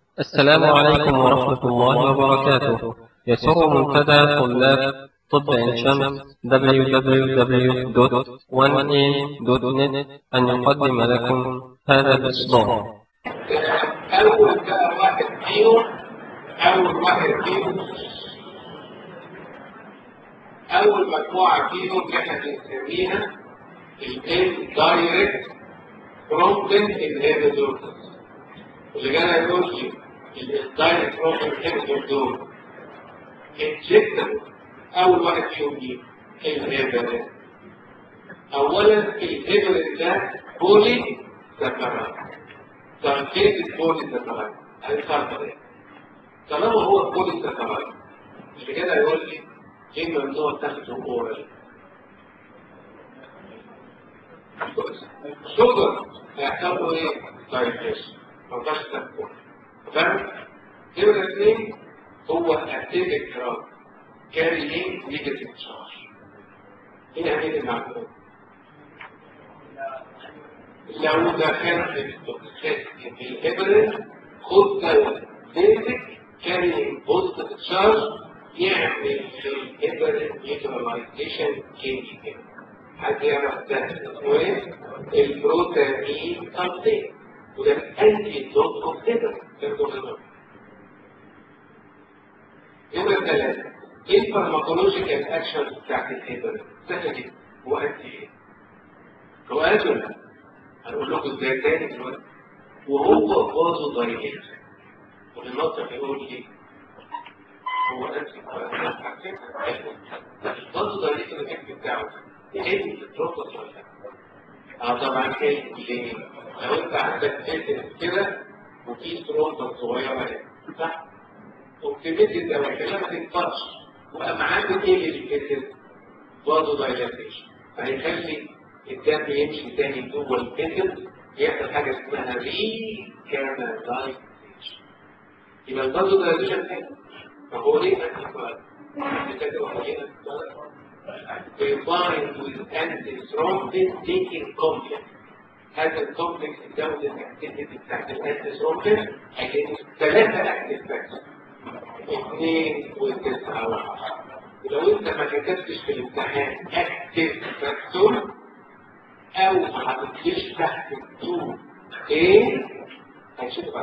السلام عليكم ورحمة الله وبركاته يسر منتدى طلاب طب عين شمس www.1am.net أن يقدم لكم هذا الإصدار أول بقى واحد فيهم أول واحد فيهم أول مجموعة فيهم اللي احنا بنسميها الدايركت برومبن انهبيتورز اللي جاي يقول لي الدايركت برومبن انهبيتور دول انجكتبل أول واحد فيهم مين؟ الهيبرين أولا الهيبرين ده بولي سكرات تركيز بولي سكرات هيفرق طالما هو بولي سكرات اللي كده يقول لي ايه ممنوع تاخده اورال شوجر هيحصل له ايه؟ دايجيشن ما ينفعش تاخده فاهم؟ نمرة اثنين هو اكتيفيك دراج كاريين نيجاتيف تشارج هنا هنيجي المعلومات لو دخلت في الهبرين خد دواء بيزك كاريين بوزيتيف تشارج يعمل في الهبرين نيوتراليزيشن كيميكال حد يعرف ده اسمه ايه؟ البروتامين كارتين وده الانتي دوت اوف هبرين نمرة ثلاثة ايه الفارماكولوجيكال اكشن بتاعت الهبرين؟ سهلة جدا هو انتي ايه؟ هو ادوية هنقول لكم ازاي تاني دلوقتي وهو فازو دايليت والناطق يقول لي هو انتي الفازو دايليت الاكت بتاعه ايه البروتوس ولا لا؟ اه طبعا ايه ليه؟ لو انت عندك فلتر كده وفي سترومبر صغيره هنا صح؟ وبتمد الدواء كده ما تنفعش وقام عامل ايه للفلتر؟ فازو دايليتيشن فهيخلي الدم يمشي تاني جوه الفلتر يحصل حاجه اسمها ريكاناليزيشن يبقى الفازو دايليتيشن تاني فهو ليه انتي combined with anti-thrombin taking complex هذا الكومبلكس يزود الاكتيفيتي بتاعت الانتي-thrombin against ثلاثة اكتيف فاكتور اثنين وتسعة وعشرة ولو انت ما كتبتش في الامتحان اكتيف فاكتور او ما حطيتليش تحت الدور ايه هيشوف بعد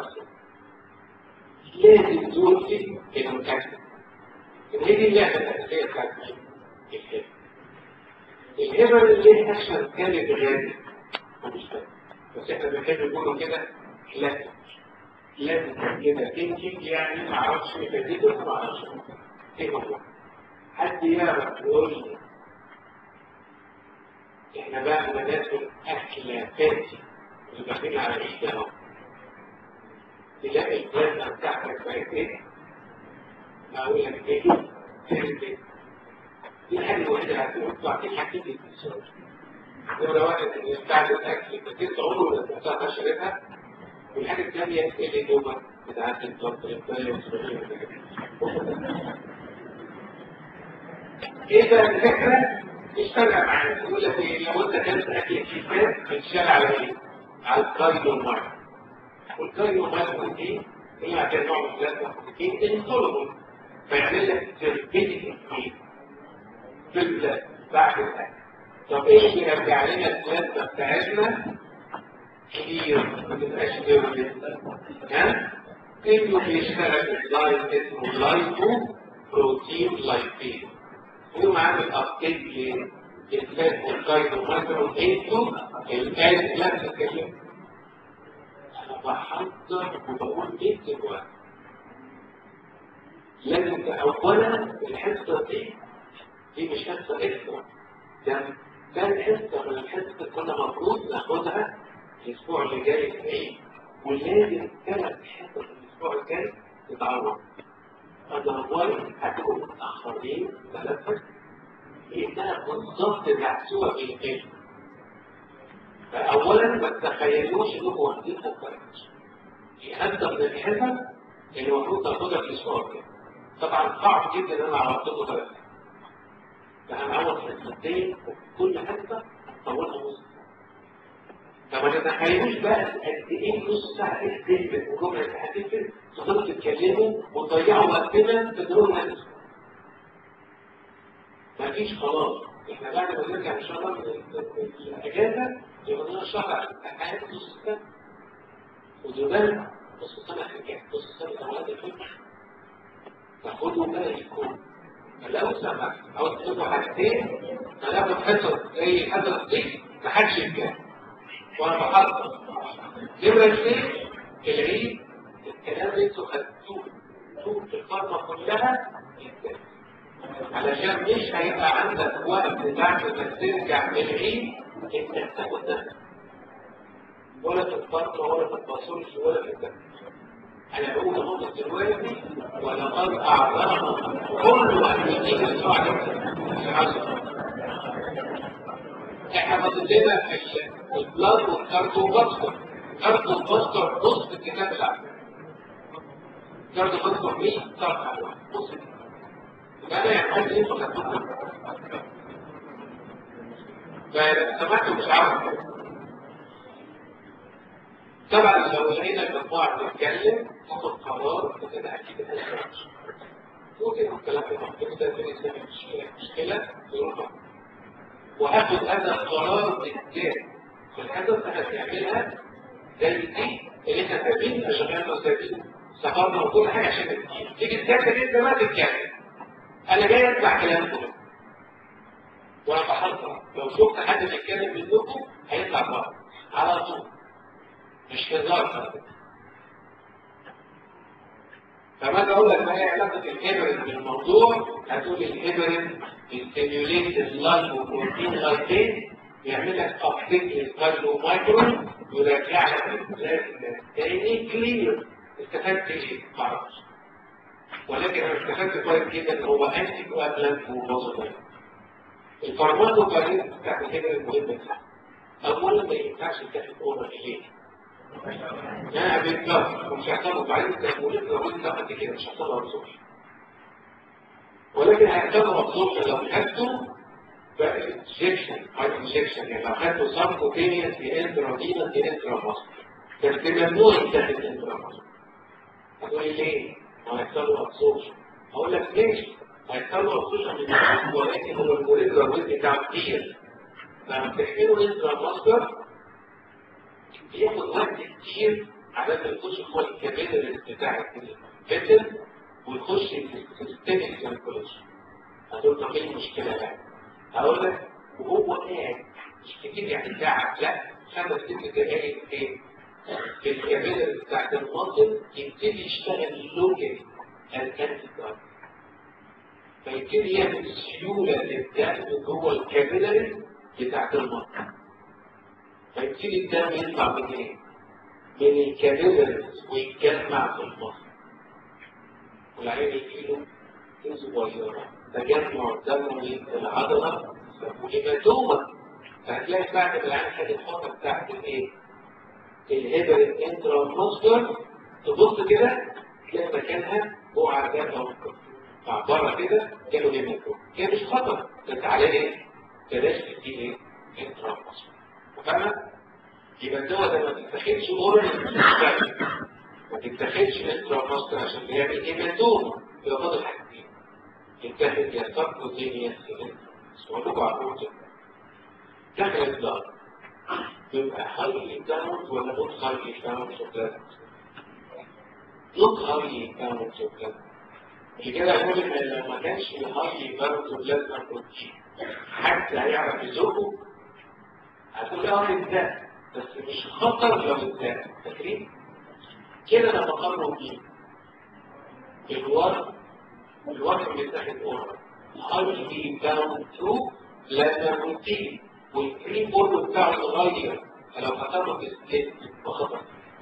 لازم تقول في المكتب هي دي اللعبه الاساسيه بتاعت الهبه الهبه اللي ليه اكشن كامل غالي بس احنا بنحب نقوله كده لا لازم كده تنتج يعني ما اعرفش ايه بس ما اعرفش ايه هو حد يعرف يقول لي احنا بقى بناكل اكله فاتي اللي داخلين على العيد اهو تلاقي البلازما بتاعتك بقت ايه؟ اقول لك ايه؟ ايه؟ دي الحاجه الوحيده اللي هتطلع دي حاجتين في السؤال نمرة واحد ان يستعمل الاكل كتير عمره ما تنساها شريتها والحاجه الثانيه اللي جوه بتاعت الضغط ايه بقى الفكره؟ اشتغل معانا يقول لك ايه لو انت كلت اكل كتير بتشال على ايه؟ على الكارديو مارك والكارديو مارك دي هي عشان نوع من البلازما بروتين انسولبل فيعمل لك تربيتي في البلازما بعد الاكل طب ايه اللي يرجع لنا البلازما بتاعتنا كتير ما تبقاش تربيت ها؟ انه بيشتغل اللايف اسمه لايفو بروتين لايفين يقوم عامل ابديت للفات والكايتومايكرون انتو الان لا تتكلم انا بحضر وبقول ايه دلوقتي لازم اولا الحصه دي دي مش حصه اكسترا ده ده الحصه من الحصه اللي كنا المفروض ناخدها الاسبوع اللي جاي في العيد ولازم ثلاث حصص الاسبوع الجاي تتعوض أدوار هتكون متأخرين ثلاثة لأنها بالظبط محسوبة في الفيلم فأولا ما تتخيلوش إنكم واخدين الكاركتر في حتة من الحصص اللي المفروض تاخدها في الأسبوع الجاي طبعا صعب جدا إن أنا أعرض لكم ثلاثة فهنعوض حصتين كل حصة طولها نص فما تتخيلوش بقى قد ايه نص ساعه تكتب وجمله هتكتب نتكلموا ونضيعوا وقتنا في دور نفسه مفيش خلاص احنا بعد ما نرجع ان شاء الله من الاجازه يبقى لنا شهر امتحانات نص السنه ودول نص السنه حكايه نص السنه اولاد الفكر فخدوا بقى يكون لو سمحت او تقولوا حاجتين هناخد حصص زي الحصص دي محدش يتكلم وانا بحضر نمرة اثنين العيد الكلام اللي انتوا خدتوه في الفترة كلها يتكلم علشان مش هيبقى عندك وقت بعد ما ترجع من العيد انك تاخد نفسك ولا تتفرج ولا تتبصرش ولا تتكلم انا بقول نقطة دلوقتي ولقد اعظم كل ان يجيب الاسبوع ده احنا فاضل لنا البلاد والكاردو باستر كاردو باستر نص الكتاب العام كاردو باستر 100 صفحة نص يبقى انا يعني عايز ايه فكرتكم فسمعت مش عارف طبعا لو لقينا المجموعة بتتكلم تاخد قرار كده اكيد هتخرج ممكن الكلام ده ممكن ده بالنسبة للمشكلة مشكلة يروح وهاخد انا قرار بالذات في الحاجة اللي هتعملها زي دي اللي احنا سايبين اشغالنا وسايبين سفرنا وكل حاجة عشان تتكلم تيجي تذاكر انت ما تتكلم انا جاي اسمع كلامكم وانا بحضر لو شفت حد بيتكلم منكم هيطلع بره على طول مش هزار فما اقول لك ما هي علاقه الهيبرين بالموضوع هتقول الهيبرين بيستيميوليت اللايف وبروتين لايتين يعمل لك ابديت للكارديو مايكرون يرجع لك البلازما تاني كلير استفدت ايه؟ معرفش ولكن انا استفدت كويس جدا ان هو انتي كوابلانت وبوزيتيف الفارماكوكاينيز بتاعت الهيبرين مهمه جدا اولا ما ينفعش تاخد اورال ليه؟ لا بالظبط مش هيحصلوا بعدين التأمولات لو كنت قد كده مش هيحصلوا ابزوربشن ولكن هيحصلوا ابزوربشن لو خدتوا بقى انجكشن هاي انجكشن يعني لو خدتوا سبكوتينيوس دي انترافينوس دي انترافاسكولار بس ممنوع يتاخد انترافاسكولار هتقول لي ليه؟ ما هيحصلوا ابزوربشن هقول لك ماشي هيحصلوا ابزوربشن من الجسم ولكن هو الموليكولار ويت بتاعه كتير لما بتحمله انترافاسكولار بياخد وقت كتير على ما يخش هو الكابيلر بتاع الفيتل ويخش في السيستميك سيركوليشن هتقول طب ايه المشكله بقى؟ هقول لك وهو قاعد مش كتير يعني ساعه لا خمس ست دقائق ايه؟ في الكابيلر بتاعت المصل يبتدي يشتغل لوكال الانتي فيبتدي يعمل سيوله للدم جوه الكابيلر بتاعت المصل فيبتدي الدم يطلع من ايه؟ من الكابيلرز ويتجمع في المصل والعين يجيله صغيرة تجمع دموي في العضلة وهيماتوما فهتلاقي بعد ما العين خد الحركة بتاعت الايه؟ الهبر الانترا مصدر تبص كده تلاقي مكانها بقعة دم او بره كده جاله هيماتوما هي مش خطر بس عليه ايه؟ بلاش تدي ايه؟ انترا مصدر فاهمة؟ يبقى الدواء ده ما تتاخدش اورال ما تتاخدش انترا ماستر عشان بيعمل هيماتوما يبقى فاضل حاجتين يتاخد يا سبكوتينيوس اسمه لكم عقود دخل الدار يبقى هايلي داون ولا نوت هايلي داون شوكولاته نوت هايلي داون شوكولاته عشان كده اقول ان لو ما كانش هايلي داون شوكولاته بروتين حتى هيعرف يزوقه هتقول اه ده بس مش خطر لو اتزاد فاكرين كده لما قرروا بيه الورق الورق بيتاخد اورال هاي بي داون تو لما روتين والكريم بورد بتاعه صغير فلو خطره في السليم وخطر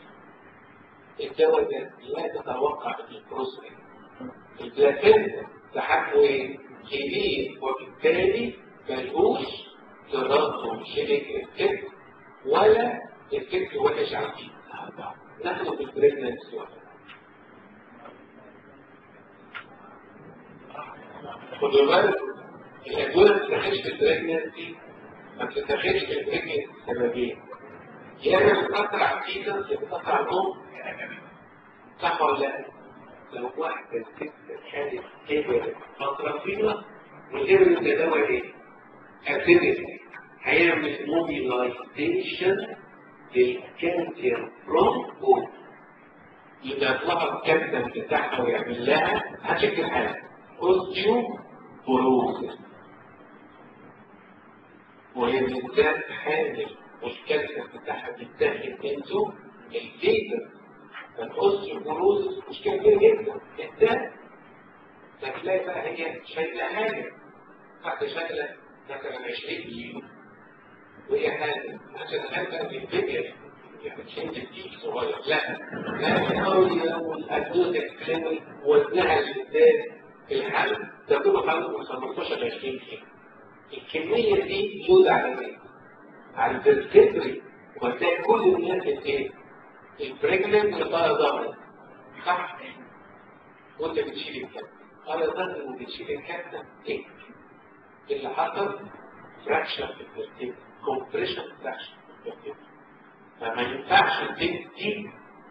الدواء ده لا تتوقع البروسيس البلاتين تحكمه ايه؟ كبير وبالتالي ملهوش تراكم شبك الفكر ولا الفكر وحش عندي نحن في البريجننسي خدوا بالك الادويه ما بتتاخدش في البريجننسي ما بتتاخدش في البريجننسي سببين يا اما بتاثر على الفيتس يا بتاثر على الام صح ولا لا؟ لو واحدة ست خدت إبر فترة طويلة والإبر ده دواء إيه؟ أسيدك هيعمل موبيلايزيشن للكالسيوم فروم فوق يبقى يطلع الكالسيوم بتاعها ويعمل لها هشكل حاجة أوستيو بروزس وهي بالذات حامل والكالسيوم بتاعها بيتاخد انتو الفيتر فالاوستيوبروزس مشكله كبيره جدا جدا فتلاقي بقى هي شايله حاجه تحت شايله مثلا 20 كيلو وهي حامل عشان الحاجه بتتفكر يعني تشيل الديك صغير لا لا القوية والأدوز الكليني وزنها الإنسان في الحمل ده كله حمل من 15 ل 20 كيلو الكمية دي جود على ايه؟ على الفيرتبري وتلاقي كل الناس ايه؟ البريجننت اللي طالع ظهرك صح؟ وانت بتشيل الكبد انا ظهري وبتشيل الكبد ايه؟ اللي حصل فراكشن في الفيرتبري كومبريشن فراكشن في الفيرتبري فما ينفعش تدي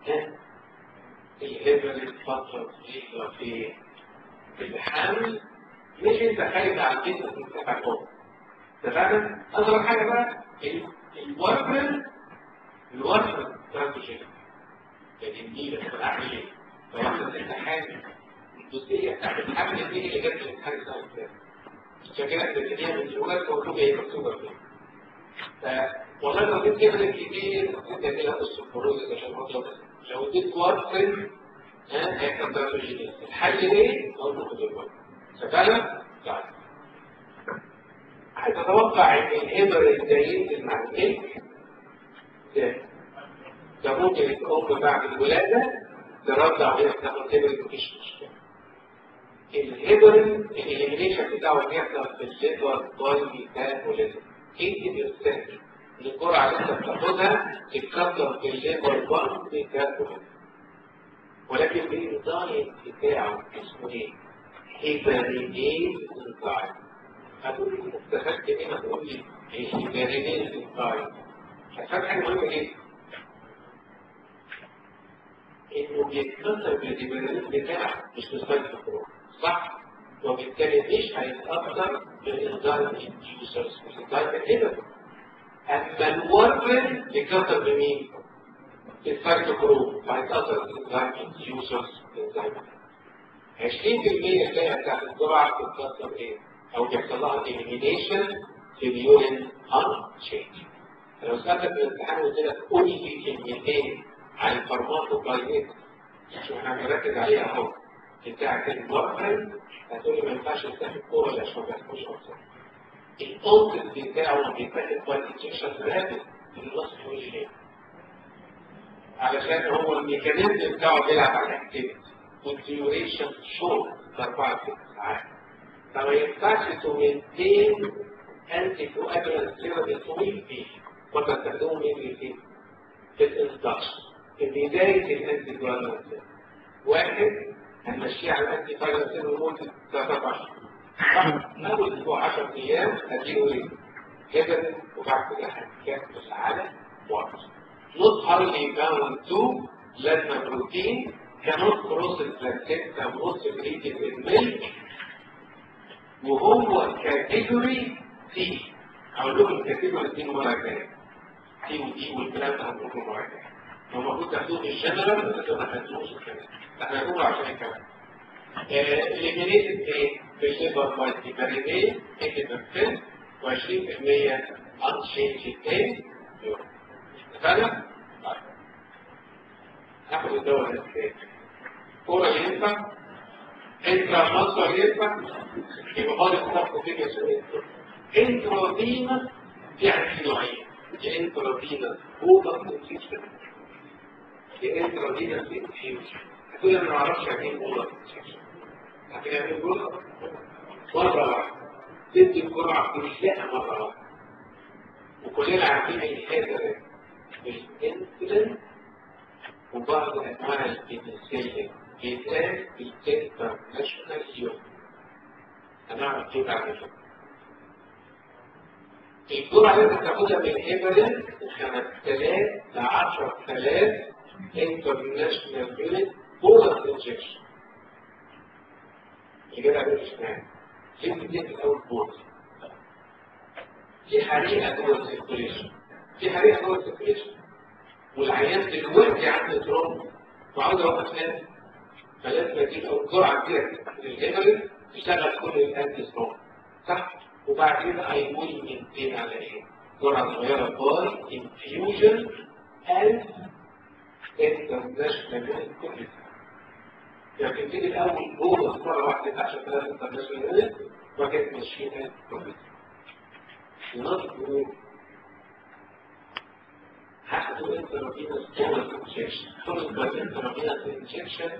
الهبل الفترة طويلة في الحمل مش انت خايف على الجسم انت فاهم تمام اصغر حاجه بقى الورفن الورفن ترانزيشن يعني النيله تبقى عامل ايه؟ فواحده انت حامل الجزئيه بتاعت الحمل دي اللي جت من حاجه ثانيه عشان كده احنا بنتكلم من الولاد مكتوبه ايه مكتوبه فين والله لو جبت كده كتير انت هتلاقي السكروز عشان خاطر لو اديت ورفن ها هيحصل ترانزيشن الحل ايه؟ اقول له خد الورفن ففعلا طيب عايز اتوقع ان الهبر اللي ينزل مع الملك ده ده ممكن الام بعد الولاده ترضع وهي بتاخد هبر مفيش مشكله الهبر الاليمينيشن بتاعه بيحصل في الليفر باي ميتابوليزم 80% من الجرعه اللي انت بتاخدها تتكسر في الليفر باي ميتابوليزم ولكن الدايت بتاعه اسمه ايه؟ هيبرينيز انزايم هتقول لي استفدت هنا تقول لي هيبرينيز انزايم هتفهم حاجه مهمه جدا انه بيتكسر بالهيبرينيز بتاعه مش بالسايد كنترول صح وبالتالي مش هيتاثر بالانزايم انديوسرز بالانزايم الهيبر اما الورفن بيتكسر بمين؟ بالسايد كنترول فهيتاثر بالانزايم انديوسرز بالانزايم 20% الباقيه بتاعت الجرعه بتتكسر ايه؟ او بيحصل لها اليمينيشن في اليورين ان تشينج. لو سالتك في الامتحان وقلت لك قول لي كلمتين عن الفارماكوباينيت شوف احنا بنركز عليها اهو بتاعت الورفرين هتقول لي ما ينفعش تاخد كوره عشان ما تاخدش اكتر. الاوتس بتاعه بيتاخد باي انجكشن رابد النص تقول لي ليه؟ علشان هو الميكانيزم بتاعه بيلعب على الاكتيفيتي والديوريشن شورت أربعة ست ساعات فما ينفعش تمنتين أنتي كواجولانت ثيرابي طويل فيه وما تستخدمه مين فيه في الانتشر في بداية الأنتي كواجولانت واحد هنمشيه على الأنتي كواجولانت لمدة ثلاثة أشهر أول أسبوع 10 أيام هديله إيه؟ هبل وبعد كده هنكمل على وقت نص هارلي باوند 2 لازم بروتين cannot cross the placenta most secreted in milk وهو كاتيجوري سي هقول لكم الكاتيجوري سي المره الجايه سي ودي والكلام ده هنقوله المره الجايه هو المفروض تاخدوه في الجنرال بس ما خدتوش الكلام احنا هنقوله عشان الكلام اليمينيتد ايه في الليفر مالتي بارينين 80% و20% انشينج تاني اتفقنا؟ ناخد الدواء ده ازاي؟ كورة ينفع انترا مصر ينفع يبقى فاضل تاخد فيك سؤال انترادينا يعني في نوعين يا انترادينا بوضع انفيوشن يا انترادينا انفيوشن هتقول انا ما اعرفش يعني ايه بوضع انفيوشن لكن يعني ايه بوضع مرة واحدة تدي الجرعة كلها مرة واحدة وكلنا عارفين الهدر بالانسولين وبعض انواع البنسلين بيتقال بالانترناشونال يوم هنعرف كيف اعمل كده الجرعة اللي بتاخدها من ايفرين 5000 ل 10000 انترناشونال يونت بولر انجكشن السؤال مش فاهم ليه بتدي الاول بورس في حريقه جوه السيركوليشن في حريقه جوه السيركوليشن والعيان دلوقتي عنده تروم وعاوز اوقف ناس فلازم اجيب او جرعه كبيره من الهيبرين تشتغل كل الانتي ستروم صح وبعدين اي ويل ينتهي على ايه؟ جرعه صغيره باي انفيوجن اند انترناشونال كوميتي يعني تبتدي الاول بولس مره واحده 10000 انترناشونال وبعد كده تمشيها كوميتي النقطه بيقول هاخدوا انترافينوس بولس انجكشن بولس انترافينوس انجكشن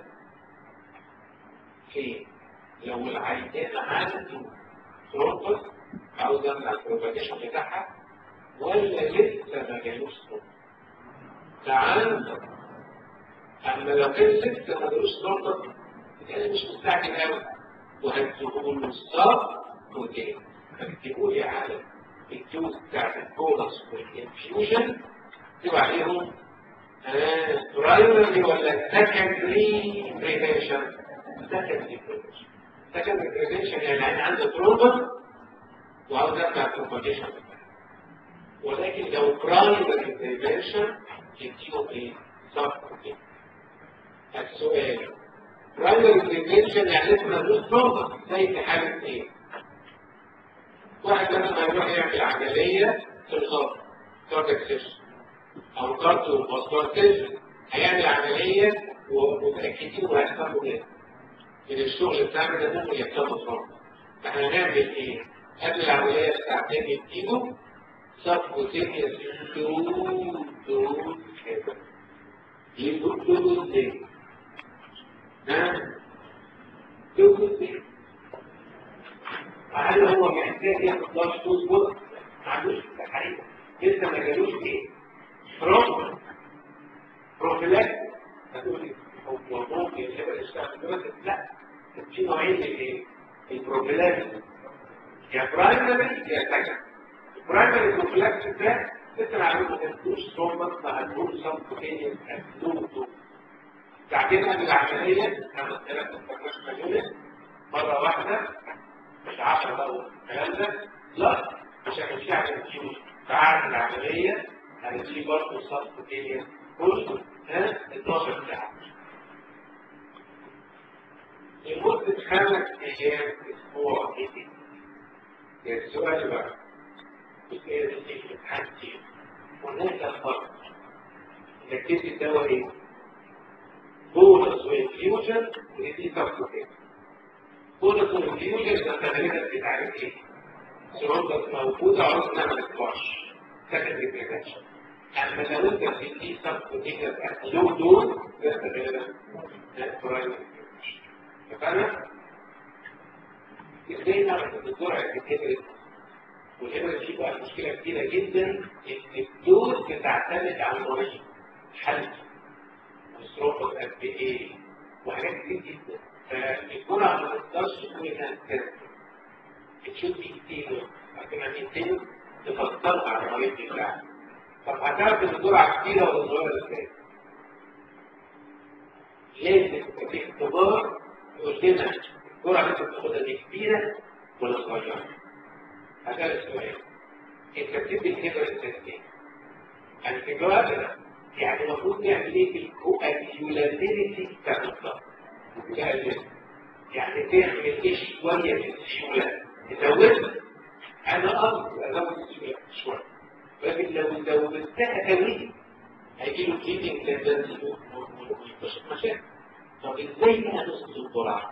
في لو العيان عنده ترومبس عاوز يمنع البروباجيشن بتاعها ولا لسه ما جالوش ترومبس ده عنده اما لو كان لسه ما جالوش ترومبس كان مش مستعجل قوي وهتقول له ستوب بروتين فاكتبوا لي على الدوز بتاعت البولس والانفيوجن تبقى عليهم برايمري ولا سكندري بريفنشن سكندري بريفنشن سكندري بريفنشن يعني العين عنده تروما وعاوز يرجع بروباجيشن ولكن لو برايمري بريفنشن يديهم ايه؟ سب بروتين السؤال برايمري بريفنشن يعني لسه ملوش تروما زي في حاله ايه؟ واحد لما يروح يعمل عمليه في الغرب كاردياك سيشن او كارديو فاسكولار سيشن هيعمل عمليه ومتاكدين وهيحصل له من الشغل بتاعنا ده ممكن يحصل فرق فاحنا هنعمل ايه؟ قبل العمليه بساعتين نديله سبكوتينيوس دول دول كده يدوب دول ازاي؟ ها؟ دول ازاي؟ هل هو محتاج ياخد لاش دوز بوك؟ ما عندوش حقيقة لسه ما جالوش ايه؟ بروم بروفيلاكس هتقول لي هو ممكن يبقى يشتغل دلوقتي لا في نوعين من ايه؟ البروفيلاكس يا برايمري يا سكند البرايمري بروفيلاكس ده لسه ما عملوش ما تدوش ترومبس ما هتقول سبكوتينيوس هتدوه ساعتين قبل العملية خمس ثلاث انترناشونال يونت مرة واحدة مش 10 بقى الكلام ده لا مش هنمشي على الفيوز بعد العملية هنمشي برضه سبكوتينيوس كل ها 12 ساعة لمدة خمس أيام أسبوع كده السؤال بقى السؤال اللي في الحاجتين هناك فرق انك تدي الدواء ايه؟ بونص وانفيوجن ودي سبكوتين بونص وانفيوجن ده تقريبا بتعرف ايه؟ سرطة موجودة عرض نعمل سكواش سكندري بريفنشن اما لو انت بتدي سبكوتين لو دول ده تقريبا برايمري فانا ازاي نعرف ان الجرعه بتتكبر والابره دي بقى مشكله كبيره جدا ان الدوز بتعتمد على المريض حالته والسرطه قد ايه وحاجات كتير جدا فالجرعه ما تقدرش تكون انها تكذب بتشوف دي كتير لكن عشان تفكرها على المريض بتاعك طب هتعرف ان الجرعه كبيره ولا صغيره ازاي؟ لازم يبقى في اختبار يقول لنا الجرعه اللي انت بتاخدها دي كبيره ولا صغيره؟ هذا السؤال انت بتدي الكبر التسليم الكبر يعني المفروض نعمل ايه في الكوابيولابيلتي بتاع الضغط يعني تعمل ايه شويه في السيوله تزودها انا اقصد ازود السيوله شويه لكن لو زودتها قوي هيجي له كليدنج تندنسي مشاكل طب ازاي بقى نظبط الجرعه؟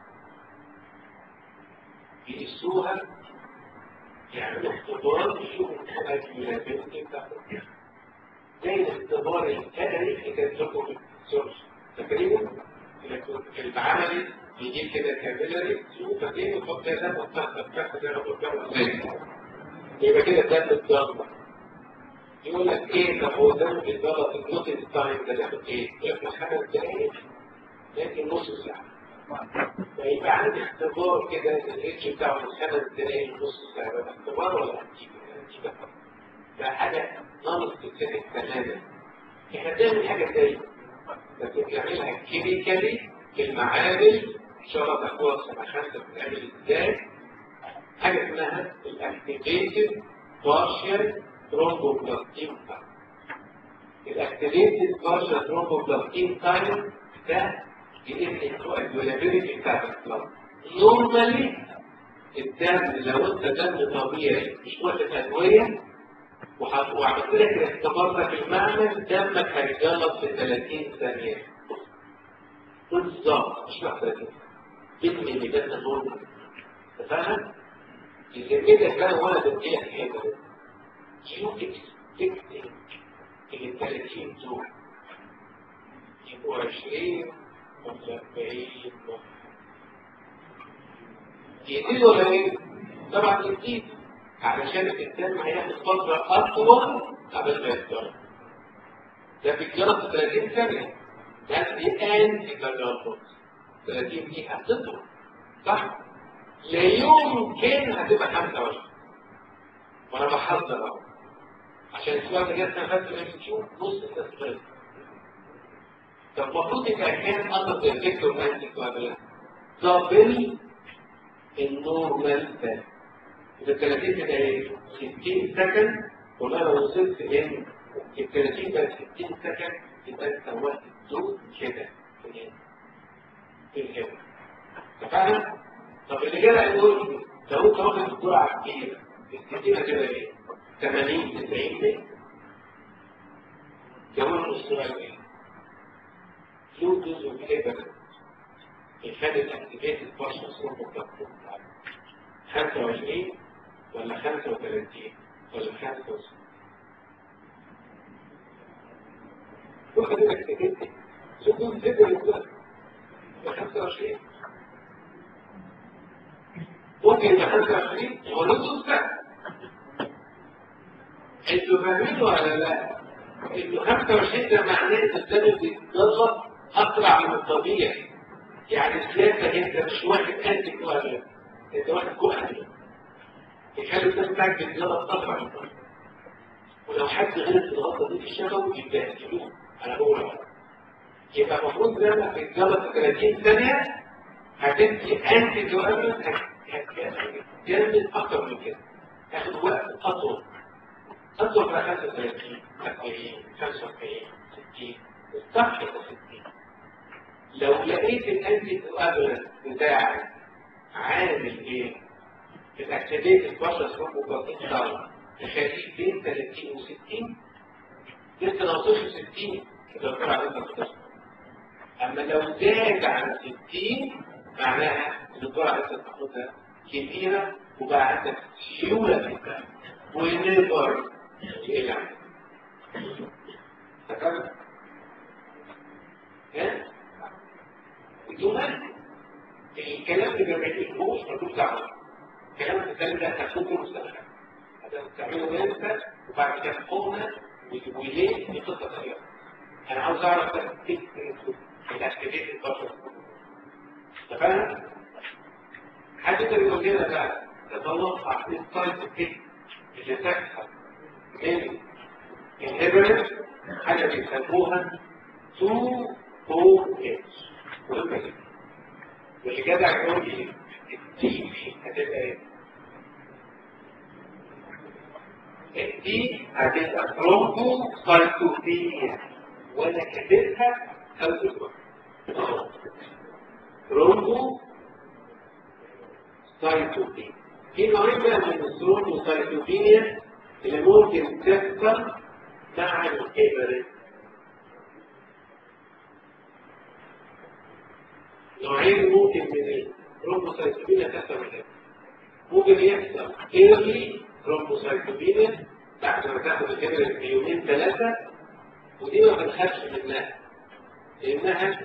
يقيسوها يعملوا اختبار يشوفوا الكوابيولابيلتي بتاعت الضغط زي الاختبار الكلري اللي كان لكم في السورس فاكرينه؟ العملي يجيب كده كابيلاري وفاكرين وتحط كده دم وتحت تحت زي ما قلت يبقى كده ده الضغط يقول لك ايه ده هو ده الضغط النوتن تايم ده ياخد ايه؟ ياخد خمس دقايق لكن نص ساعه فيبقى عندي اختبار كده الاتش بتاعه من خمس دقايق لنص ساعه ده اختبار ولا هتجيب ده حاجه ناقص سبيسيفيك تماما احنا بنعمل حاجه زي بس بنعملها كيميكالي في المعامل ان شاء الله تاخدوها في سنه خمسه بتتعمل ازاي حاجه اسمها الاكتيفيتد بارشال ثرومبوبلاستين تايم الاكتيفيتد بارشال ثرومبوبلاستين تايم ده بيقل الكوagulability بتاعت البلاد نورمالي الدم لو انت دم طبيعي مش واخد ادويه وعملت لك الاختبار ده في المعمل دمك هيتجلط في 30 ثانيه بالظبط مش محتاج جسم اللي ده نورمال فاهم؟ اللي كده كان ولد الجيل كده شوف تكتب ال 30 دول يبقوا 20 ولا 40 يزيد ولا ايه؟ طبعا يزيد علشان الانسان هياخد فتره اطول قبل ما يتجرب ده بيتجرب في 30 ثانيه ده الان يتجرب 30 دقيقه هتطول صح؟ لا يمكن هتبقى 25 وانا بحذر اهو عشان السؤال ده جت نفس اللي بتشوف نص التسجيل طب المفروض يبقى كان اندر ذا فيكتور انتي كوابلانت دبل النورمال ده إذا 30 كده ايه 60 سكند ولا لو وصلت ان ال 30 بقى 60 سكند يبقى انت واخد دول كده في الهواء اتفقنا؟ طب اللي جاي يقول لو انت واخد الجرعه كبيره الستينه كده ايه؟ 80 90 ليه؟ جواب السؤال ايه؟ لو جزء كده يخلي الاكتيفيتد بارشل سروب 25 ولا 35 ولا 65 واخد الاكتيفيتد سكون فكرة يقول 25 ممكن يبقى 25 هو نص ساعة انتوا فاهمين ولا لا؟ انه 25 ده معناه ان الدم بيتضغط اسرع من الطبيعي يعني السياسه انت مش واخد انتي كواليت انت واخد كواليت يخلي الدم بتاعك بيتضغط اسرع من الطبيعي ولو حد غلط الغلطه دي في الشفوي يبهدلوه انا بقول لك يبقى المفروض دمك بيتضغط في 30 ثانيه هتدي انتي كواليت هتجمد اكتر من كده تاخد وقت اطول أطلب على 35 40 45 60 الصح 60 لو لقيت الأنتي تؤابل بتاعك عامل إيه؟ الأكتيفيت البشر سوق وبطيء صار تخليه بين 30 و 60 لسه لو وصلش 60 يبقى الجرعة لسه بتخسر أما لو زاد عن 60 معناها إن الجرعة لسه بتاخدها كبيرة وبقى عندك سيولة في الدم ونقدر يلعب تمام ها الجمل الكلام اللي ما بيعجبوش ملوش دعوه الكلام الثاني ده هتكون في المستقبل هتعمله انت وبعد كده تقومنا وليه دي قصه ثانيه انا عاوز اعرف بس الاكتيفيت البشر تمام حد يقدر يقول لنا بقى تتوقع ايه التايب اللي تحصل من الهبرة حاجة بيسموها 2 4 اتش مهمة جدا واللي جدع يقول لي التي هتبقى ايه؟ التي هتبقى ترومبو سايتوبينيا وانا كاتبها اول واحد ترومبو سايتوبينيا في نوعين بقى من الثرومبو سايتوبينيا اللي ممكن تحصل مع الإبرة نوعين ممكن من الثرومبوسايتوبينيا تحصل من الإبرة ممكن يحصل ايرلي ثرومبوسايتوبينيا بعد ما تاخد الإبرة بيومين ثلاثة ودي ما بنخافش منها لأنها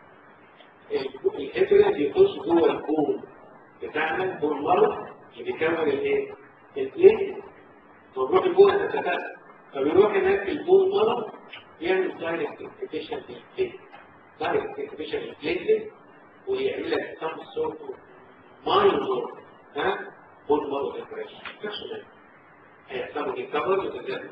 الإبرة بيخش جوه البول بتاعنا بول مرض اللي بيكون الايه؟ البليت فنروح البول نتفادى فبيروح هناك البول مرض يعمل دايركت انتبيشن للبليت دايركت انتبيشن للبليت ويعمل لك سم سورت ماينور ها بول مرض ديبريشن مش هيحصلوا ريكفر وتزداد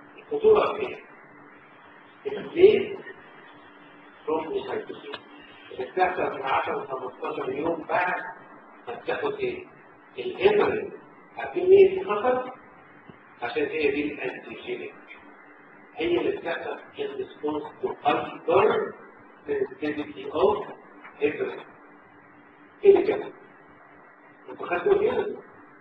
الخطوره في ايه؟ البليت ثرومبوسايتوسين اللي بتحصل من 10 ل 15 يوم بعد ما بتاخد ايه؟ الهيبرين عارفين ليه دي خطر؟ عشان هي دي الانتيجينيك هي اللي بتحصل in response to hyper sensitivity of heparin ايه اللي كده؟ انتوا خدتوا هنا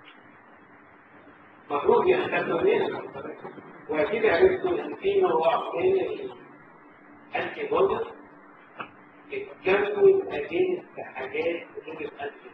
المفروض يختلفوا هنا واكيد عرفتوا ان في نوع من الانتي بودي اتكون اجينست حاجات غير الانتي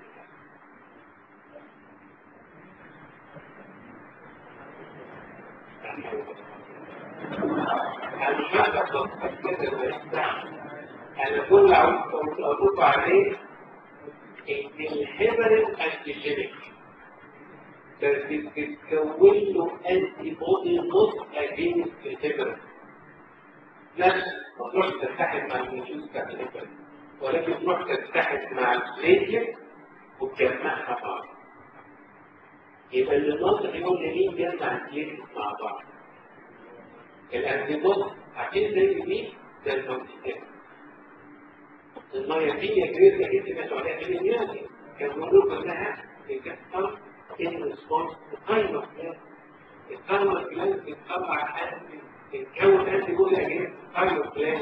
يعني ماذا تصدق أنا كل عاوز أقول عليه إن الهيبرين أنتيجينيك بس بتتكون له أنتي بودي نص أجينست الهيبرين نفس ما تروح تتحد مع النيوز بتاعت الهيبرين ولكن تروح تتحد مع البليتلت وتجمعها مع بعض يبقى اللي الناطق يقول لي مين جمع البليتلت مع بعض الانتيبوت عارفين زي مين؟ زي المنطقة المياتية كبيرة جدا كانوا عليها مليونات كانوا بيقولوا كلها بتحصل in response to time of death التايم اوف بلان بتطلع انتي بتتكون انتي بودي اجين تايم اوف بلان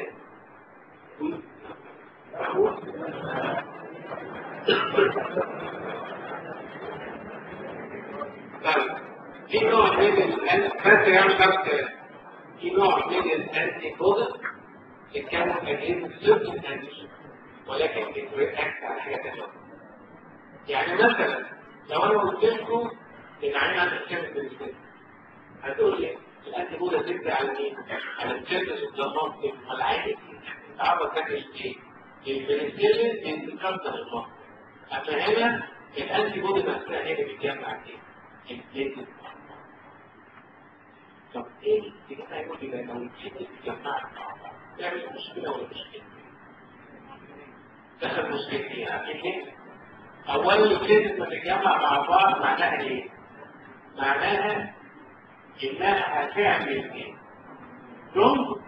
طيب في نوع من الان بس يعني بس في نوع من الانتي بودي بتتكون اجين سيرتن انتي ولكن بترياكت على حاجه ثانيه يعني مثلا لو انا قلت لكم ان عين عندك كام بالنسبه هتقول لي الانتي بودا تبدا على مين؟ على الجلد الضمان العين تعرف تاكل ايه؟ البنسلين بيتكسر المصل اما هنا الانتي بودا نفسها هي اللي بتجمع ايه؟ البليتد طب ايه اللي هيقول لي لو البليتد بتجمعها مع بعض تعمل مشكله ولا مشكله؟ دخل مشكلتين عارفين ليه؟ اولا البليتد بتتجمع مع بعض معناها ايه؟ معناها انها هتعمل ايه ترومب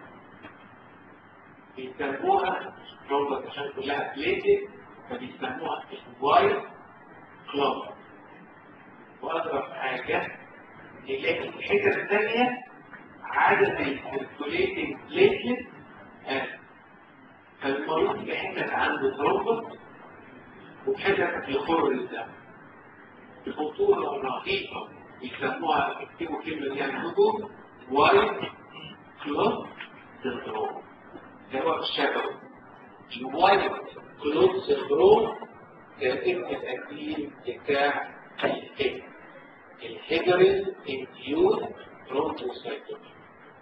بيسموها ترومب عشان كلها بليتد فبيسموها وايت كلوب واضرب حاجه نلاقي الحته الثانيه عدد السيركوليتنج بليتد فالمريض في حته عنده ترومب وحته يخر الدم بخطوره رهيبه يسموها يكتبوا كلمة دي عندكم وايت كلوت سندروم ده هو الشبه الوايت كلوت سندروم ده اسم الأكيد بتاع الهيد الهيدرين انديوز برونكوسايتومي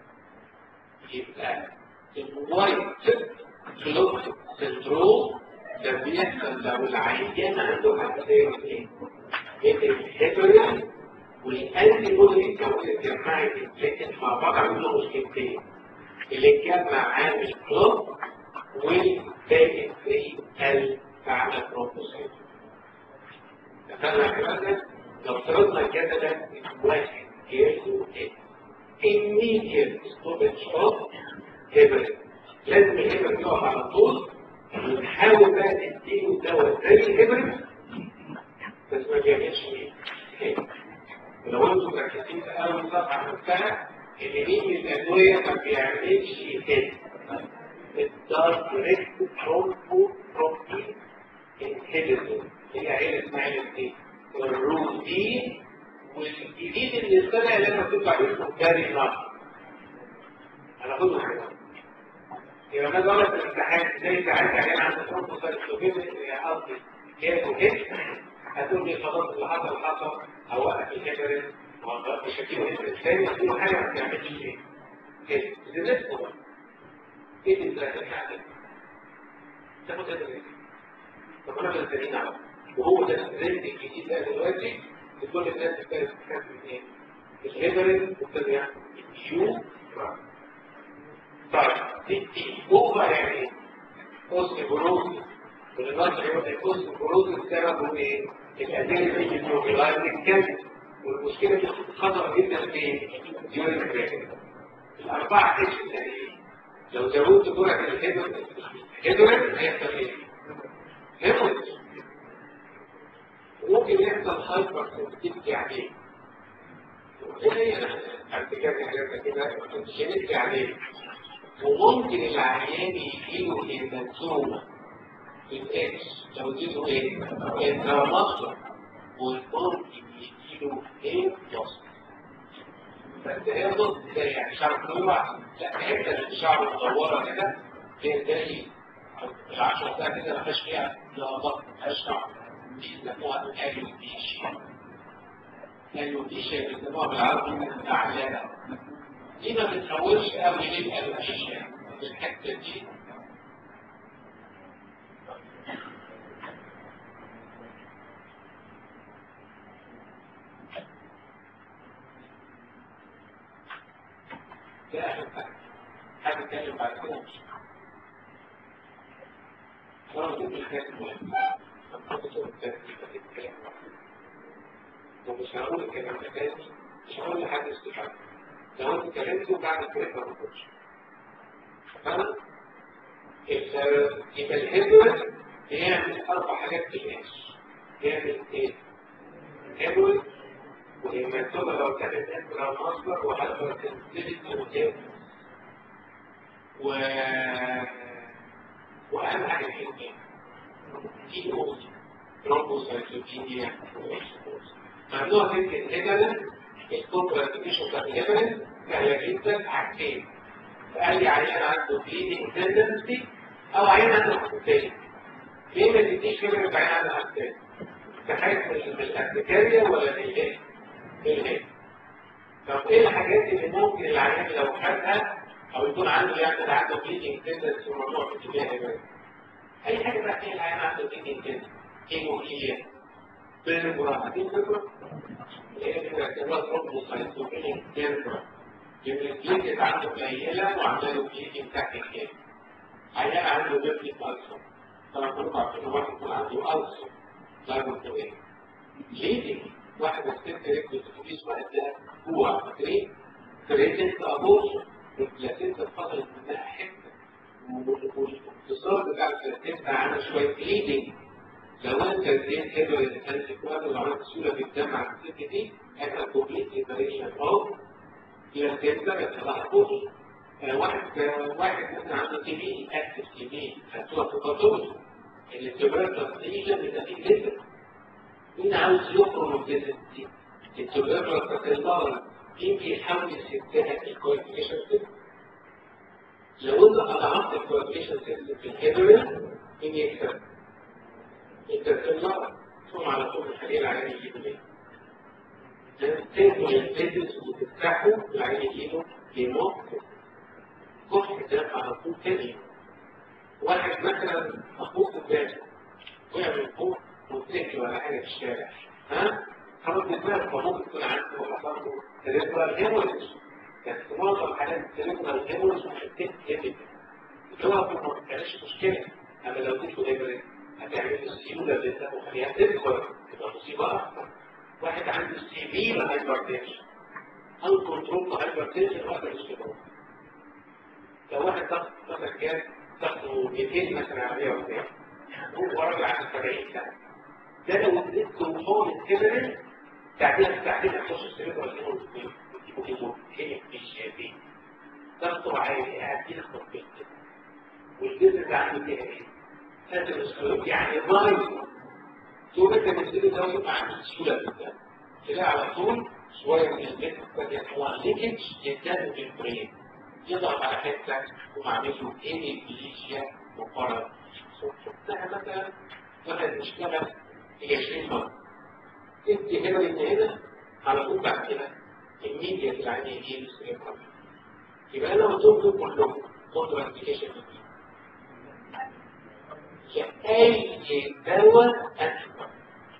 يبقى الوايت كلوت سندروم ده بيحصل لو العيان عنده حساسية ايه؟ الهيدرين والانتي بودي كون الجماعي لكن مع بعض عندهم مشكلتين اللي اتجمع عامل كلوب والباقي فري ال فعمل بروبوسيت اتفقنا كده لو افترضنا الجدل ده واحد يرسو ايه immediate stoppage of heparin لازم الهيبرين يقف على طول ونحاول بقى نديله دواء زي الهيبرين بس ما بيعملش ايه لو انتم مركزين في اول صفحه نفسها ان مين من الادويه ما بيعملش كده الدايركت ترومبو بروتين انهبيتور هي عيله اسمها عيله ايه؟ الروتين والجديد اللي طلع اللي انا كنت اسمه جاري نار هناخده كده يبقى انا دورة الامتحان زي ساعات يعني عند ترومبو سايتوكين قصدي كده وكده هتقول لي خلاص اللي حصل حصل اوقف الهيبرين مش هتجيبه هيبرين ثاني هتجيبه حاجه ما بتعملش ايه؟ ايه؟ ده نفسه ايه اللي انت هتعمل؟ تاخد هيبرين طب انا بنزلين على وهو ده الترند الجديد ده دلوقتي لكل الناس ابتدت تستخدم ايه؟ الهيبرين وابتدى يعمل اليو طيب دي اوفر يعني ايه؟ اوستيبروز والناس يقول لك اوستيبروز سببه ايه؟ الأدلة اللي بتوغيرها الكلب والمشكلة دي خطر جدا في ديون الكلاب الأربعة تشي لو زودت جرعة الهيدرين هيحصل ايه؟ الهايبر سنسيتيفيتي عليه هي ارتكاز حاجات كده جينيتي عليه وممكن العيان يجيله هيماتوما الاتش لو اديته ايه؟ انتراماسكر وممكن يجيله ايه بلس بس هي بص ده يعني شعر طويل لا الحته اللي شعره مدوره كده هي زي العشرة ساعة كده ما فيهاش فيها لا بطن ما فيهاش شعر دي بيسموها الالوبيش الالوبيش بيسموها بالعربي اعلانة دي ما بتحولش قوي للالوبيش الحته دي ده اخر حاجه حاجه اتكلم بعد كده مش وانا كنت الحاجات المهمه ومش هقول الكلام ده تاني مش هقول لحد استفاده لو انت اتكلمت بعد كده ما تقولش فاهم؟ يبقى الهيدوال بيعمل اربع حاجات في الناس بيعمل ايه؟ هيدوال والهيماتوما لو كانت انترا مصدر وهايبر سنسيتيفيتي وكده و واهم حاجه في الاثنين دي اوز ترومبوسايتوبينيا ممنوع تكتب هيدوال الكوبراتيفيشن بتاعت الهيدوال سهله جدا حاجتين فأي عيان عنده بليدنج تندنسي أو عيان عنده حساسية ليه ما تديش فكرة عيان عنده حساسية؟ تحس من الارتكارية ولا من الايه؟ من الايه؟ طب ايه الحاجات اللي ممكن العيان لو خدها او يكون عنده يعني عنده بليدنج تندنسي وموضوع في اتجاه ده اي حاجة بقى فيها العيان عنده بليدنج تندنسي هيموفيليا بيربرا دي فكرة اللي هي فكرة كده ترومبوسايتوبينيك بيربرا يبقى الجلد عنده قليلة وعماله بليدنج تحت الجلد عيان عنده بيبليك ألسر طبعا كلكم عارفين واحد يكون عنده ألسر لا يمكن ايه ليدنج واحد الست ركبت الاتوبيس واحد ده هو فاكرين فريتنت أبورشن البلاسينتا اتفصلت منها حتة والاتصال بتاع البلاسينتا عامل شوية ليدنج لو انت اديت كده للانتي كوادر لو عملت سيوله في الدم على الست دي هيبقى كومبليت سيبريشن اوف بلاسينتا بس محفوظ واحد واحد مثلا عنده تي بي اكتف تي بي خدتوها في باثولوجي التوبركلوس ليجن بيبقى فيه جسم مين عاوز يخرج من الجسم دي التوبركلوس بتطلع مين بيحاول يسدها الكواليفيكيشن سيستم لو انت اضعفت الكواليفيكيشن سيستم في الهيدروين مين يكسب؟ انت بتطلع ثم على طول الحقيقه العين يجيب ليه؟ لازم تاكل البيزنس وتفتحه العين يجيبه يموت كفر الدم على طول تاني واحد مثلا مخبوط قدامه وقع من فوق واتكل ولا حاجه في الشارع ها خلاص دماغ فممكن يكون عنده حصل سيريبرال هيموريج بس معظم حالات السيريبرال هيموريج محتاج هيموريج الجواب ما بتعملش مشكله اما لو اديته هيموريج هتعمل له سيوله بالدم وخليها تكبر تبقى مصيبه اكتر واحد عنده سيفير هايبرتنشن او كنترول هايبرتنشن واحد مش كده لو واحد ضغط مثلا كان ضغطه 200 مثلا على 140 هو راجل عنده 70 سنه ده لو اديته حول الكبرين تعديها تعديها تخش السرير ولا يقول هي مش هذه ضغطه عالي قاعد يخبط في الجسم والجسم ده عنده فيها ايه؟ هذا الاسلوب يعني ضايع ثم انت بتبتدي ده يبقى عنده سهوله جدا تلاقي على طول شويه من الجسم قد يطلع ليكج للدم في البرين يضغط على حته ومعمل له ايه بليشيا وفرد شفتها مثلا واحد مشكله هي 20 مره انت هنا من هنا على طول بعد كده الميديا في العين يجيب السرير يبقى انا قلت لكم كلهم خدوا ابلكيشن اي دواء انتي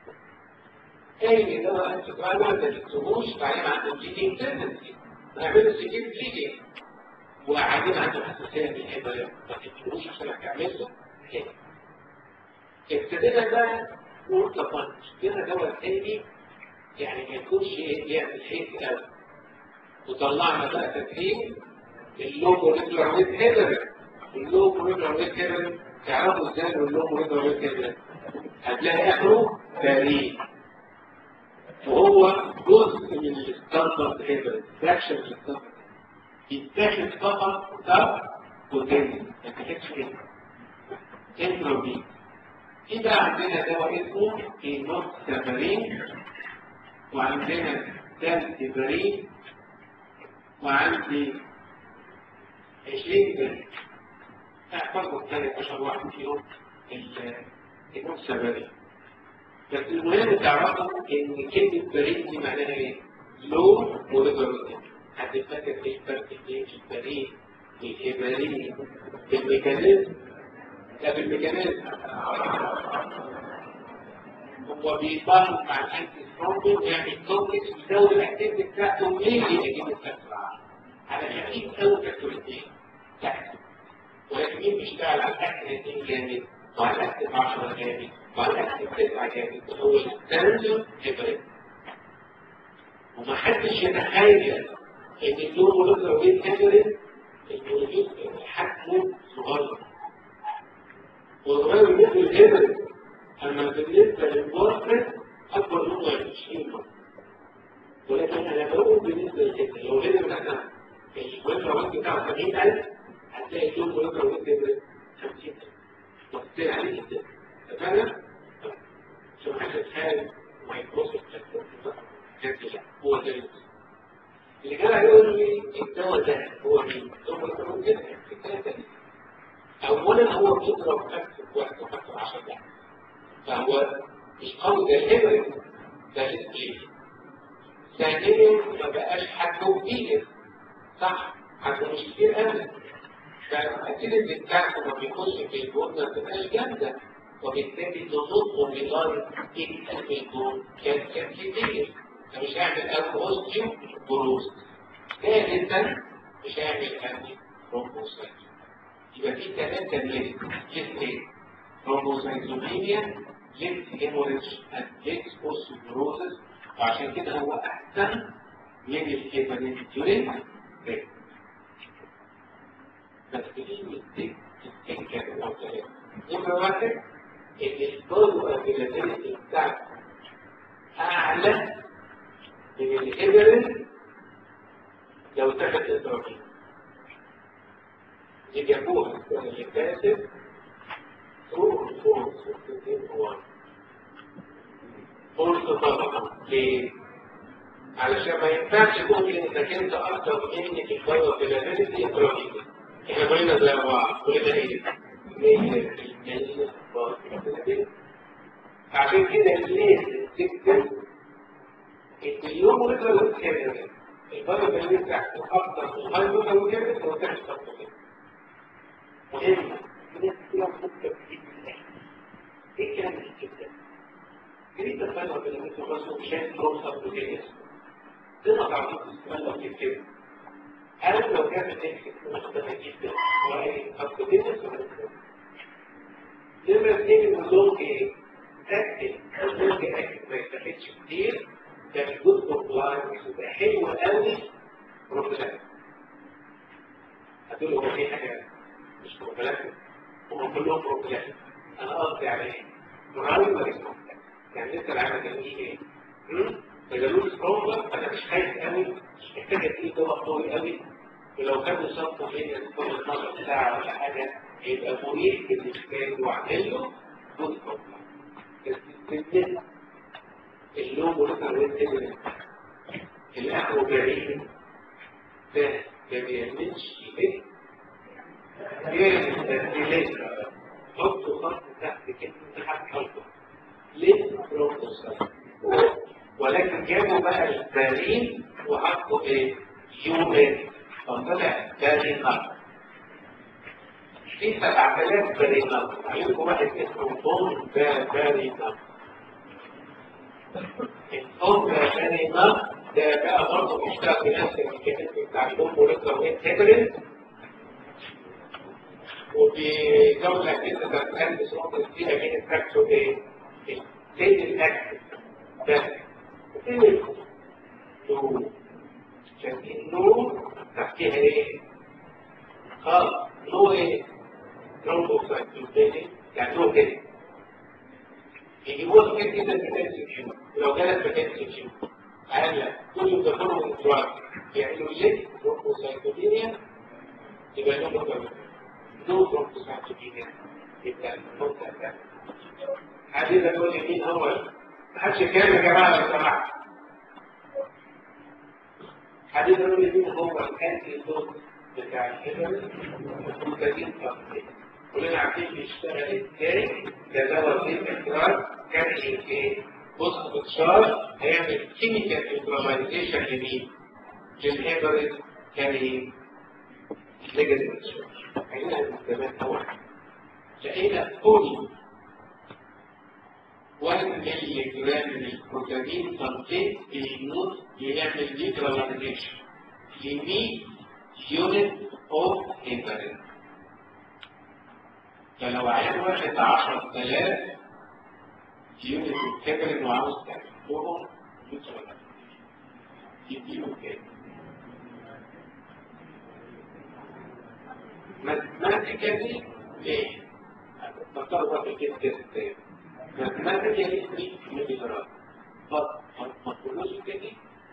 اي دواء انتي ما تكتبوش بعدين عنده بليدنج تندنسي نعمله سكين بليدنج وقاعدين عنده حساسيه من الهبل ما تكتبوش عشان هتعمله كده ابتدينا بقى نقول طب اشترينا دواء تاني يعني ما يكونش يعمل حيث قوي وطلعنا بقى تدريب اللوجو ريجولار ويت هيدر اللوجو ريجولار ويت هيدر تعرفوا ازاي اللوجو ريجولار ويت هيدر هتلاقي اخره تاريخ وهو جزء من الستاندرد هيبرد فراكشن من الستاندرد يتاخد فقط سب بوتنسي ما تاخدش كده انتروبي في بقى عندنا دواء اسمه اينوت سافارين وعندنا تالتيفارين وعندي 20 جنيه احفظوا الثالث عشر واحد فيهم الاينوت سافارين بس المهم تعرفوا ان كلمة بريد دي معناها ايه؟ لو مولكيولر حد فاكر ايه الفرق بين البريد والهبريد بالميكانيزم؟ لا بالميكانيزم هو بيضل مع الانتي سترومبين ويعمل كومبلكس ويزود الاكتيفيتي بتاعته ليه يجيب الفاكتور على خفيف قوي فاكتورتين تحت ولكن مين بيشتغل على الاكتيفيتي جامد وعلى الاكتيف 10 جامد وعلى الاكتيف 9 جامد هو الستاندرد هيبريد ومحدش يتخيل ان اللون مولكيولر ويت هيبريد الجزء حجمه صغير وصغير بالنسبه للهيبريد اما بالنسبه للبورتريت اكبر منه 20 مره ولكن انا بقول بالنسبه للهيبريد لو هيبريد مثلا المولكيولر ويت بتاعه 70000 هتلاقي اللون مولكيولر ويت هيبريد 50000 وبالتالي عليه جدا فانا شو حاجه تخيل مايكروسوفت هو ده اللي جاي يقول لي الدواء ده هو مين؟ هو الكلام كده الثلاثه دي اولا هو بيضرب نفس في وقت فقط 10 دقائق فهو مش قوي زي الهبريد ده لسه ثانيا ما بقاش حجمه كبير صح حجمه مش كبير قوي فاكيد ان بتاعته ما بيخش في الجون ما بتبقاش جامده وبالتالي نضطه بغايه يكتب الجون كان كان كبير فمش هيعمل انتي اوستيو بروز ثالثا مش هيعمل انتي رومبوسايت يبقى في ثلاثه ليست ليست ايه؟ رومبوسايتومينيا ليست هيموريدج اند ليست اوستيوبروزس وعشان كده هو احسن من الهيبريديورين بس في مستيك تفتكر او ثلاثه نمره واحد ان البودو افيلابيلتي بتاعته اعلى من الهيبرين لو تحت إدراكي دي جابوها السنة اللي فاتت فوق فوق ستين هو فرصة طبعا ليه؟ علشان ما ينفعش تقول انك انت اكتر مني في البايو فيلابيلتي إدراكي احنا كلنا زي بعض كلنا ايه؟ مية في المية بايو عشان كده لازم تكتب اليوم ونقدر نتكلم البلد اللي بتاعته اكتر من هاي نقدر نتكلم لو تحت اكتر مهمة الناس كتير مفكر في ايه كلام الكتاب جريد الفلوة اللي مثل رسول شايف روسة بجيس تضغط على نفس الفلوة في الكتاب أو لو كانت تكتب مختلفة جدا وهي أكتر جدا نمرة اثنين النظام ايه؟ تكتب النظام اكتب ما يستفدش كتير ده جزء كومبلاينس يبقى حلو قوي بروفيلاكس هتقول هو في حاجه مش بروفيلاكس هم كلهم بروفيلاكس انا قصدي على ايه؟ براوي ولا اسمه يعني لسه العمل ده ايه؟ فجالوه سترونجر انا مش خايف قوي مش محتاج اديه دواء قوي قوي ولو كان شرطه فيا كل 12 ساعه ولا حاجه يبقى مريح بالنسبه له واعمل له جزء كومبلاينس بس اللوم ولسه وين الاخر بعيد ده ما بيعملش ايه بيعمل حط خط تحت كده تحت خلطه ليه بروتوسايت ولكن جابوا بقى البارين وحطوا ايه يو ايه فطلع بارين نار في 7000 بارين نار عندكم واحد اسمه بون بارين نار الصوت ثاني نص ده بقى برضه بيشتغل بنفس الميكانيزم بتاع البوم ولسه وين هيبرين وبيزود لك انت تتكلم صوت فيها من الفاكتور ايه؟ السيد الاكتف بس فين النور شايفين نور تحتيها ايه؟ خلاص نور ايه؟ ترومبوسايتوبيني يعني نور كده يجيبوا لك كده فاكنسي فيو ولو جالك فاكنسي فيو قال لك كل ده كله من دراج يعملوا ليه بروكوسايتوبينيا يبقى له بروكوسايتوبينيا له بروكوسايتوبينيا يبقى المنطقة ده حد يقدر يقول لي مين هو محدش يتكلم يا جماعة لو سمحت حد يقدر يقول لي مين هو الانتي دوت بتاع الهيبرين البروتين تقليد كلنا عارفين بيشتغل ازاي كدواء في الاخراج كان ايه بص بتشارج هيعمل كيميكال انترمايزيشن لمين؟ للهيبرين كان ايه؟ نيجاتيف تشارج عينها الزمان اول لقينا كل 1 ملي جرام من البروتين تنقيط بيموت بيعمل نيوتراليزيشن ل 100 يونت اوف هيبرين فلو عين واحد 10000 يونت هيبرين وعاوز تحطهم نيوتراليزيشن يديله كام؟ ماثيماتيكالي ليه؟ فكروا في كده كده ماثيماتيكالي 100 ملي جرام ما تقولوش كده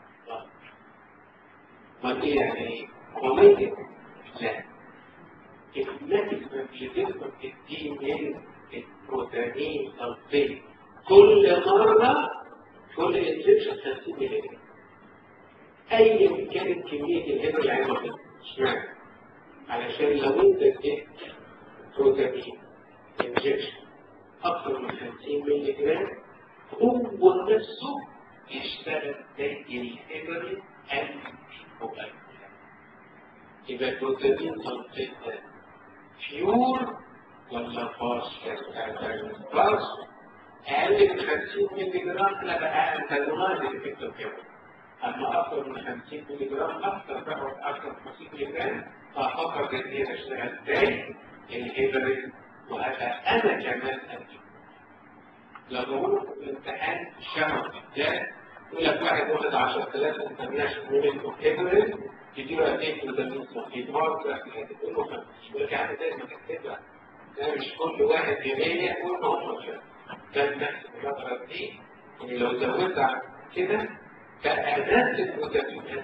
ما ايه يعني هو ميت لا الكينيتيك بتقدر تدي من البروتين صلبين كل مرة كل انجكشن 50 ملي جرام ايا كانت كمية الهبر اللي عايزها اشمعنى؟ علشان لو انت اديت بروتين انجكشن اكثر من 50 ملي جرام هو نفسه يشتغل زي الهبر الموبايل يبقى البروتين تنقيط فيور ولا بارشل باش اقل من 50 ملي جرام انا بقى انتاجونايز افكت الكيمو اما اكثر من 50 ملي جرام اكثر باخد اكثر من 50 ملي جرام فافكر ان هي تشتغل ازاي الهيبرين وهذا انا كمان ادي لو بقول في الامتحان شهر ده يقول لك واحد واخد 10000 وما تمنعش منه هيبرين تديله قد ايه فيتامين صحي مرة تقول له خمس يقول لك يا عم ده ما تكتبها ده مش كل واحد يمية يقول له هم خمس ده نفس الفترة دي ان لو زودت عن كده بقى نفس الفيتامين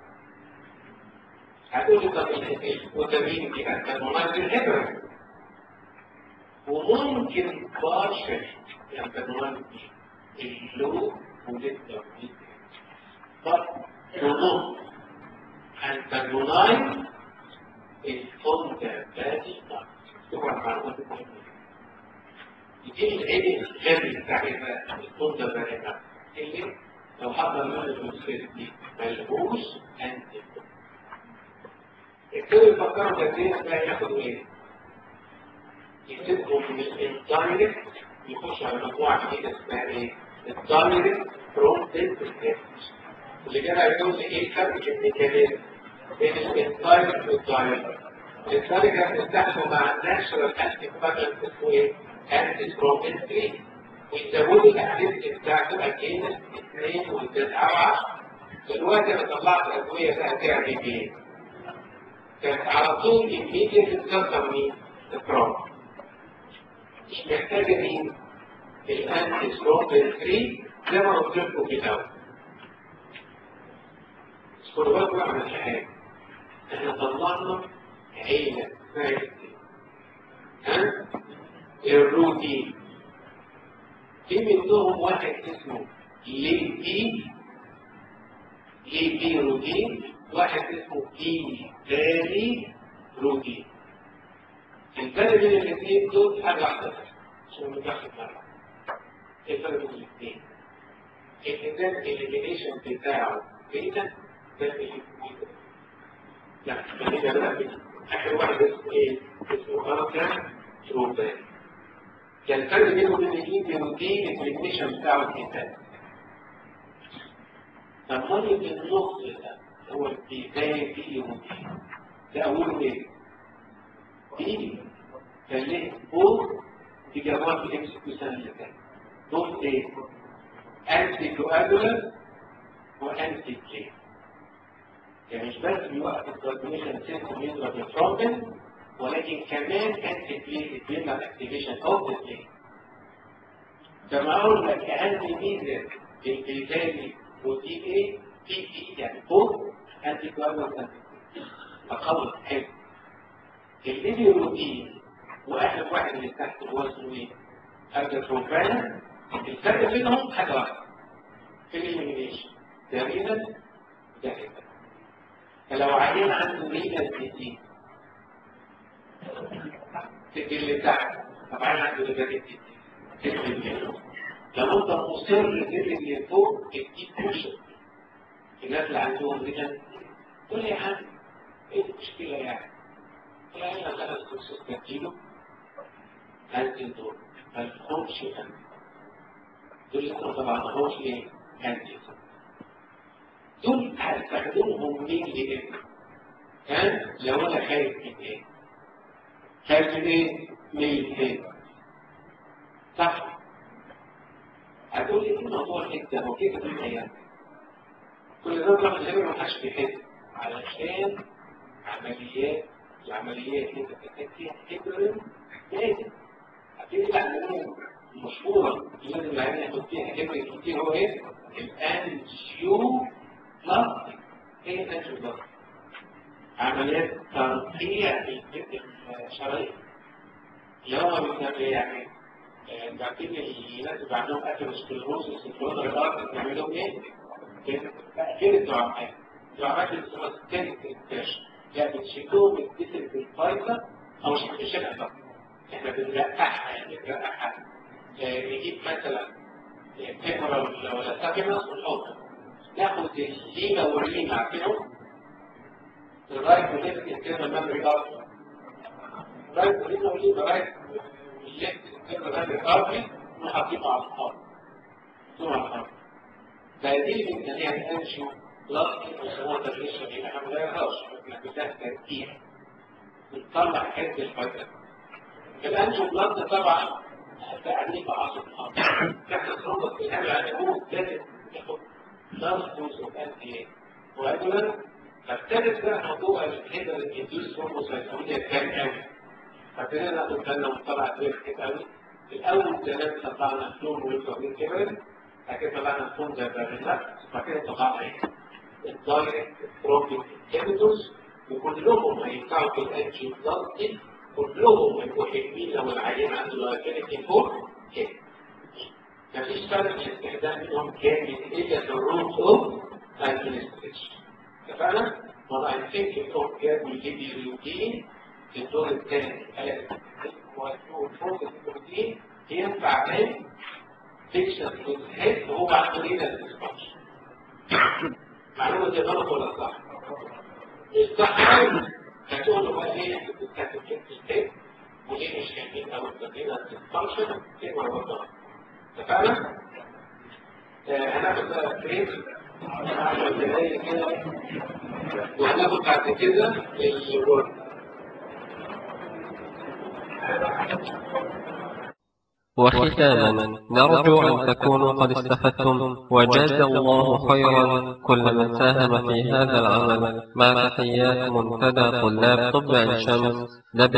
هتقول لي طب الفيتامين دي انت مناسب الهبرة وممكن بارشل يعني مناسب اللو وللتوحيد طب نص antagonize الفوندامنتال طبعا معلومات مهمة دي العين الغبي بتاعتها الفوندامنتال اللي لو حصل منه المشكلة دي ملهوش انتي الكل يفكروا قد ايه اسمها ياخدوا ايه؟ يسيبهم من الانتايركت يخش على مجموعة جديدة اسمها ايه؟ الدايركت برومبتد اللي جاي هيقول لي ايه الفرق في الميكانيزم بين الانتايركت والدايركت الانتايركت بتستخدم مع الناتشرال انتي كومباتنت اسمه ايه؟ انتي برومبتد ويزودوا الاكتيفيتي بتاعته اجينس 2 و9 دلوقتي انا طلعت ادويه بقى تعمل ايه؟ كانت على طول immediate تكسر مين؟ التراب مش محتاجه مين؟ الانتي سترومبل 3 زي ما قلت لكم في الاول. خدوا بالكم بقى من الحاجه. احنا طلعنا عيله اسمها ها؟ الروتين. في منهم واحد اسمه ليبي ليبي روتين واحد اسمه بي تاني روتين. الفرق بين الاثنين دول حاجه واحده عشان نتاخد مرة. ايه الفرق بين الاثنين؟ الانسان الاليمينيشن بتاعه بيتا ده الاليمينيشن لا خلينا بقى اخر واحد اسمه ايه؟ اسمه اركان تروبان كان الفرق بينه وبين الاثنين بروتين الاليمينيشن بتاعه بيتا فالمرة النص ده هو البيتاي بي روتين ده اوله ايه؟ بي كان ليه فور في جواب الاكس السنه اللي فاتت دول ايه؟ انتي كواجولانت وانتي كلين يعني مش بس بيوقف الكوagulation سيستم يضرب الترومبين ولكن كمان انتي كلين بيمنع الاكتيفيشن اوف ذا كلين فما اقول لك اهم ميزه في البيتالي بروتين ايه؟ في ايه يعني فوق انتي كوارنت اقوى حلو الليبي بروتين واخر واحد اللي تحت هو اسمه ايه؟ الجاتروفانا الفرق بينهم حاجه واحده في الاليمينيشن ده رينال ده رينال فلو عيان عنده رينال ديزيز تدي اللي تحت طبعا عنده رينال ديزيز تدي اللي لو انت مصر تدي اللي فوق تديك كوشن الناس اللي عندهم رينال تقول لي يا عم ايه المشكله يعني؟ لا لا خلاص كورسات تديله هنزل دول ما لهمش هنزل دول لسه طبعا ما هوش ايه هنزل دول هستخدمهم مين لإيه؟ ها؟ لو أنا خايف من إيه؟ خايف من إيه؟ من الهيد صح؟ هتقول لي إيه موضوع الهيد ده؟ هو كده في الأيام كل ده طبعا الهيد ما حدش بيحب علشان عمليات العمليات اللي انت بتحتاج فيها هيدرين لازم هتيجي العملية المشهورة اللي لازم العيان ياخد فيها هيدرين كتير هو ايه؟ الانجيو بلاستيك ايه الانجيو بلاستيك؟ عمليات ترقيع الشرايين اللي هو بيسمى يعني بعدين الناس اللي عندهم اثيروسكلروز وسكلروز الارض بيعملوا ايه؟ تأثير الدعامات الدعامات اللي اسمها ستيريك انتاج يعني بتشيلوهم الجسم في الفايبر او مش بنشيلها فقط احنا بنرقعها يعني بنرقعها نجيب مثلا كاميرا ولا سابينس ونحطها ناخد الليمه والريم عارفينهم الرايت والليفت انترنال ميموري ارتري رايت والليمه والليمه رايت والليفت انترنال ميموري ارتري وحاطينه على الارض ثم على الارض فدي الامكانيه الانشيو بلاستيك وسموها تدريس شديد احنا ما بنغيرهاش احنا بنحتاج تركيع بنطلع حته الفايبر الانشيو بلاستيك طبعا تعنيف عصر الارض احنا صوبة في الهبل على الهبوط لازم ياخد خمس دوز اوف ان دي اي وادولا فابتدت بقى موضوع الهيدر الانديوس هوموسايتومية كان قوي فابتدينا ناخد بالنا وطلع كتير كتير قوي الاول زمان طلعنا فلون ويلكومين كبر بعد كده طلعنا فلون زي باريلا بعد كده طلعنا ايه الدايركت بروتين انهبيتورز وكلهم هينفعوا في الانجيو بلاستيك كلهم هيبقوا حلوين لو العيان عنده لايكانيتي فوق كده مفيش فرق في استخدام منهم كامل الا في الروت اوف ادمنستريشن اتفقنا؟ وضع الفكر اوف جاب والجدي الروتين في الدور الثاني والفوق البروتين ينفع من فيكشن في الهيد وهو عنده لينا الاسبانش معلومة دي غلط ولا صح؟ الصح هتقول له بقى ليه انت بتستخدم كلمة الهيد وليه مش كاتبين او التقريبا الفانكشن كلمة ولا اتفقنا؟ هناخد بقى بريك 10 دقايق كده وهناخد بعد كده الورد وختاما نرجو أن تكونوا قد استفدتم وجاز الله خيرا كل من ساهم في هذا العمل مع تحيات منتدى طلاب طب عين شمس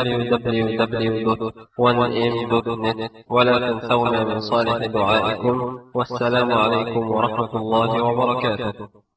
www.1m.net ولا تنسونا من صالح دعائكم والسلام عليكم ورحمة الله وبركاته